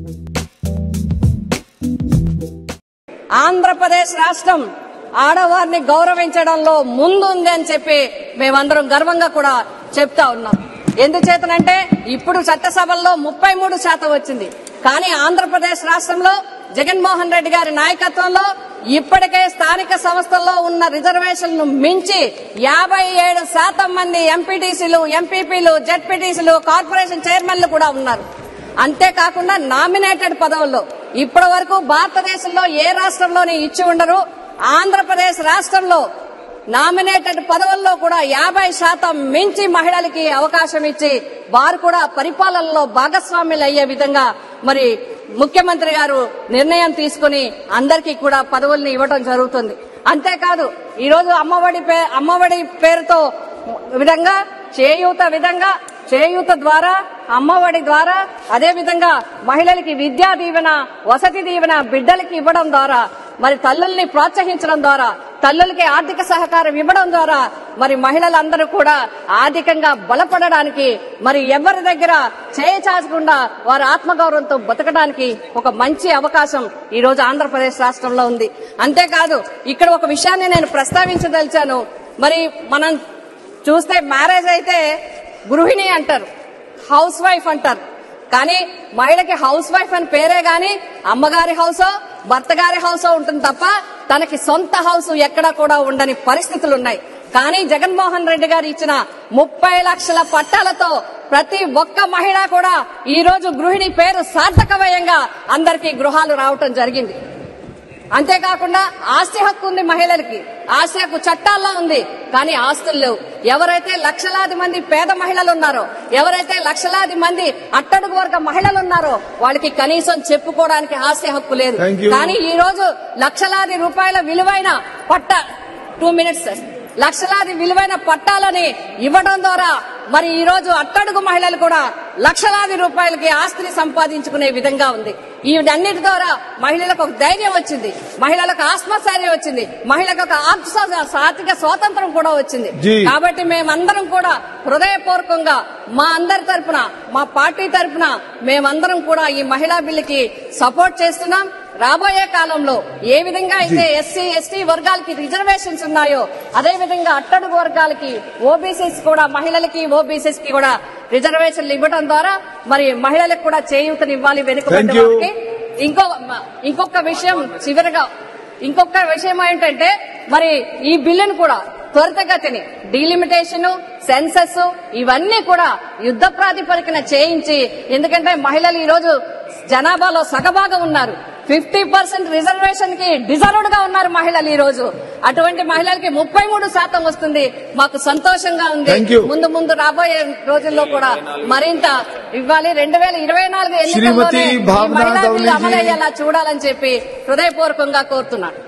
ఆంధ్రప్రదేశ్ రాష్ట్రం ఆడవారిని గౌరవించడంలో ముందుంది అని చెప్పి మేమందరం గర్వంగా కూడా చెప్తా ఉన్నాం ఎందుచేతనంటే ఇప్పుడు చట్టసభల్లో ముప్పై మూడు శాతం వచ్చింది కానీ ఆంధ్రప్రదేశ్ రాష్ట్రంలో జగన్మోహన్ రెడ్డి గారి నాయకత్వంలో ఇప్పటికే స్థానిక సంస్థల్లో ఉన్న రిజర్వేషన్లు మించి యాభై ఏడు శాతం మంది ఎంపీటీసీలు ఎంపీపీలు జెడ్పీటీసీలు కార్పొరేషన్ చైర్మన్లు కూడా ఉన్నారు అంతేకాకుండా నామినేటెడ్ పదవుల్లో ఇప్పటి వరకు భారతదేశంలో ఏ రాష్ట్రంలోని ఇచ్చి ఉండరు ఆంధ్రప్రదేశ్ రాష్ట్రంలో నామినేటెడ్ పదవుల్లో కూడా యాభై శాతం మించి మహిళలకి అవకాశం ఇచ్చి వారు కూడా పరిపాలనలో భాగస్వాములు అయ్యే విధంగా మరి ముఖ్యమంత్రి గారు నిర్ణయం తీసుకుని అందరికీ కూడా పదవుల్ని ఇవ్వడం జరుగుతుంది అంతేకాదు ఈ రోజు అమ్మఒడి పే అమ్మఒడి పేరుతో విధంగా చేయూత విధంగా చేయూత ద్వారా అమ్మఒడి ద్వారా అదే విధంగా మహిళలకి విద్యా దీవెన వసతి దీవెన బిడ్డలకి ఇవ్వడం ద్వారా మరి తల్లుల్ని ప్రోత్సహించడం ద్వారా తల్లులకి ఆర్థిక సహకారం ఇవ్వడం ద్వారా మరి మహిళలందరూ కూడా ఆర్థికంగా బలపడడానికి మరి ఎవరి దగ్గర చేయి చాచకుండా వారి ఆత్మగౌరవంతో బతకడానికి ఒక మంచి అవకాశం ఈ రోజు ఆంధ్రప్రదేశ్ రాష్ట్రంలో ఉంది అంతేకాదు ఇక్కడ ఒక విషయాన్ని నేను ప్రస్తావించదలిచాను మరి మనం చూస్తే మ్యారేజ్ అయితే గృహిణి అంటారు హౌస్ వైఫ్ అంటారు కానీ మహిళకి హౌస్ వైఫ్ అని పేరే గాని అమ్మగారి హౌసో భర్త గారి హౌసో ఉంటుంది తప్ప తనకి సొంత హౌస్ ఎక్కడా కూడా ఉండని పరిస్థితులు ఉన్నాయి కానీ జగన్మోహన్ రెడ్డి గారు ఇచ్చిన ముప్పై లక్షల పట్టాలతో ప్రతి ఒక్క మహిళ కూడా ఈ రోజు గృహిణి పేరు సార్థకమయంగా అందరికీ గృహాలు రావటం జరిగింది అంతేకాకుండా ఆస్తి హక్కు ఉంది మహిళలకి ఆస్తి హక్కు చట్టాల్లో ఉంది కానీ ఆస్తులు లేవు ఎవరైతే లక్షలాది మంది పేద మహిళలు ఉన్నారో ఎవరైతే లక్షలాది మంది అట్టడుగు వర్గ మహిళలు ఉన్నారో వాళ్ళకి కనీసం చెప్పుకోవడానికి ఆస్తి హక్కు లేదు Thank you. కానీ ఈ రోజు లక్షలాది రూపాయల విలువైన పట్ట టూ మినిట్స్ సార్ లక్షలాది విలువైన పట్టాలని ఇవ్వడం ద్వారా మరి ఈ రోజు అట్టడుగు మహిళలు కూడా లక్షలాది రూపాయలకి ఆస్తిని సంపాదించుకునే విధంగా ఉంది వీటన్నిటి ద్వారా మహిళలకు ఒక ధైర్యం వచ్చింది మహిళలకు ఆత్మస్థైర్యం వచ్చింది మహిళలకు ఒక ఆత్మ ఆర్థిక స్వాతంత్రం కూడా వచ్చింది జీ. కాబట్టి మేమందరం కూడా హృదయపూర్వకంగా మా అందరి తరపున మా పార్టీ తరపున మేమందరం కూడా ఈ మహిళా బిల్లుకి సపోర్ట్ చేస్తున్నాం రాబోయే కాలంలో ఏ విధంగా అయితే ఎస్సీ ఎస్టీ వర్గాలకి రిజర్వేషన్స్ ఉన్నాయో అదే విధంగా అట్టడుగు వర్గాలకి ఓబీసీస్ కూడా మహిళలకి ఓబీసీస్ కి కూడా రిజర్వేషన్లు ఇవ్వడం ద్వారా మరి మహిళలకు కూడా చేయూతనివ్వాలి వెనుకబడ్డ Thank you. వారికి ఇంకో ఇంకొక విషయం చివరిగా ఇంకొక విషయం ఏంటంటే మరి ఈ బిల్లును కూడా త్వరితగతిని డీలిమిటేషన్ సెన్సస్ ఇవన్నీ కూడా యుద్ధ ప్రాతిపదికన చేయించి ఎందుకంటే మహిళలు ఈ రోజు జనాభాలో సగభాగం ఉన్నారు ఫిఫ్టీ పర్సెంట్ రిజర్వేషన్ కి డిజర్వ్డ్ గా ఉన్నారు మహిళలు ఈ రోజు అటువంటి మహిళలకి ముప్పై మూడు శాతం వస్తుంది మాకు సంతోషంగా ఉంది Thank you. ముందు ముందు రాబోయే రోజుల్లో కూడా మరింత ఇవ్వాలి రెండు వేల ఇరవై నాలుగు ఎన్నికల్లోనే శ్రీమతి ఈ భావన మహిళా బిల్లు గౌలీజీ. అమలయ్యేలా చూడాలని చెప్పి హృదయపూర్వకంగా కోరుతున్నాను